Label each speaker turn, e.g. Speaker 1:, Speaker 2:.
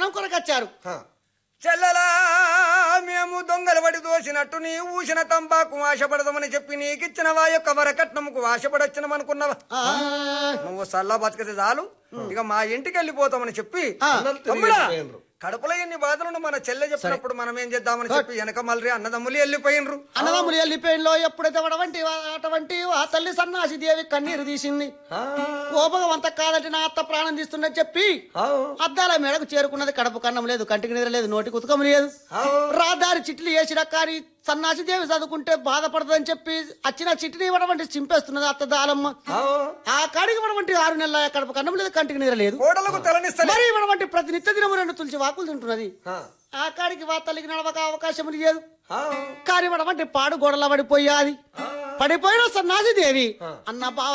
Speaker 1: ధనం కొరకొచ్చారు
Speaker 2: చెల్లెలా మేము దొంగలు పడి దోసినట్టు నీ ఊసిన తంబాకు ఆశపడదామని చెప్పి నీకిచ్చిన వా యొక్క వరకట్నముకు ఆశపడొచ్చినాం అనుకున్నావా
Speaker 1: ఆ,
Speaker 2: నువ్వు సల్లా బతికితే చాలు ఇక మా ఇంటికి వెళ్ళిపోతామని చెప్పి
Speaker 1: ఆ.
Speaker 2: తమ్ముడా, కడుపులో ఎన్ని బాధలను మన చెల్లె చెప్పినప్పుడు మనం ఏం చేద్దామని చెప్పి వెనక మళ్ళీ అన్నదమ్ములు వెళ్ళిపోయినరు
Speaker 1: అన్నదమ్ములు వెళ్ళిపోయినలో ఎప్పుడైతే అటువంటి అటువంటి ఆ తల్లి సన్నాసి దేవి కన్నీరు తీసింది కోపం అంత కాదంటే నా అత్త ప్రాణం తీస్తుందని చెప్పి అద్దాల మేడకు చేరుకున్నది కడప కన్నం లేదు కంటికి నిద్ర లేదు నోటి కుతకం లేదు రాదారి చిట్లు వేసిన కానీ సన్నాసి దేవి చదువుకుంటే బాధపడదని చెప్పి వచ్చిన చిట్టిని ఇవ్వడం చింపేస్తున్నది అత్త దాలమ్మ ఆ కాడికి ఇవ్వడం ఆరు నెలల కడప కన్నం లేదు కంటికి నిద్ర లేదు
Speaker 2: కోడలకు తలనిస్తలే
Speaker 1: మరి ఇవ్వడం ప్రతి నిత్య దినము రెండు తులసి వాకులు తింటున్నది ఆ కాడికి వా తల్లికి నడవక అవకాశం లేదు కానీ ఇవ్వడం పాడు గోడల పడిపోయాది పడిపోయిన సన్నాసి దేవి అన్న బావ